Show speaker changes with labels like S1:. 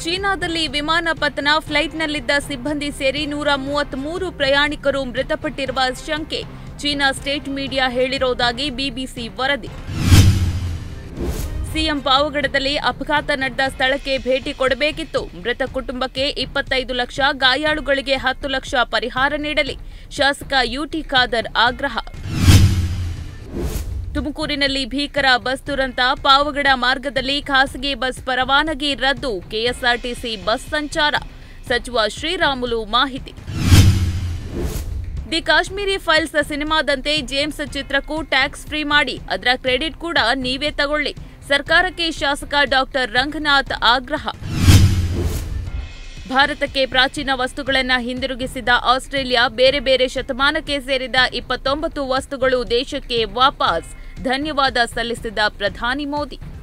S1: ಚೀನಾದಲ್ಲಿ ವಿಮಾನ ಪತನ ಫ್ಲೈಟ್ನಲ್ಲಿದ್ದ ಸಿಬ್ಬಂದಿ ಸೇರಿ ನೂರ ಮೂವತ್ಮೂರು ಪ್ರಯಾಣಿಕರು ಮೃತಪಟ್ಟಿರುವ ಶಂಕೆ ಚೀನಾ ಸ್ಟೇಟ್ ಮೀಡಿಯಾ ಹೇಳಿರೋದಾಗಿ ಬಿಬಿಸಿ ವರದಿ ಸಿಎಂ ಪಾವಗಡದಲ್ಲಿ ಅಪಘಾತ ನಡೆದ ಸ್ಥಳಕ್ಕೆ ಭೇಟಿ ಕೊಡಬೇಕಿತ್ತು ಮೃತ ಕುಟುಂಬಕ್ಕೆ ಇಪ್ಪತ್ತೈದು ಲಕ್ಷ ಗಾಯಾಳುಗಳಿಗೆ ಹತ್ತು ಲಕ್ಷ ಪರಿಹಾರ ನೀಡಲಿ ಶಾಸಕ ಯುಟಿ ಖಾದರ್ ಆಗ್ರಹ ತುಮಕೂರಿನಲ್ಲಿ ಭೀಕರ ಬಸ್ ದುರಂತ ಪಾವಗಡ ಮಾರ್ಗದಲ್ಲಿ ಖಾಸಗಿ ಬಸ್ ಪರವಾನಗಿ ರದ್ದು ಕೆಎಸ್ಆರ್ಟಿಸಿ ಬಸ್ ಸಂಚಾರ ಸಚಿವ ಶ್ರೀರಾಮುಲು ಮಾಹಿತಿ ದಿ ಕಾಶ್ಮೀರಿ ಫೈಲ್ಸ್ ಸಿನಿಮಾದಂತೆ ಜೇಮ್ಸ್ ಚಿತ್ರಕ್ಕೂ ಟ್ಯಾಕ್ಸ್ ಫ್ರೀ ಮಾಡಿ ಅದರ ಕ್ರೆಡಿಟ್ ಕೂಡ ನೀವೇ ತಗೊಳ್ಳಿ ಸರ್ಕಾರಕ್ಕೆ ಶಾಸಕ ಡಾಕ್ಟರ್ ರಂಗನಾಥ್ ಆಗ್ರಹ ಭಾರತಕ್ಕೆ ಪ್ರಾಚೀನ ವಸ್ತುಗಳನ್ನು ಹಿಂದಿರುಗಿಸಿದ ಆಸ್ಟ್ರೇಲಿಯಾ ಬೇರೆ ಬೇರೆ ಶತಮಾನಕ್ಕೆ ಸೇರಿದ ಇಪ್ಪತ್ತೊಂಬತ್ತು ವಸ್ತುಗಳು ದೇಶಕ್ಕೆ ವಾಪಸ್ ಧನ್ಯವಾದ ಸಲ್ಲಿಸಿದ ಪ್ರಧಾನಿ ಮೋದಿ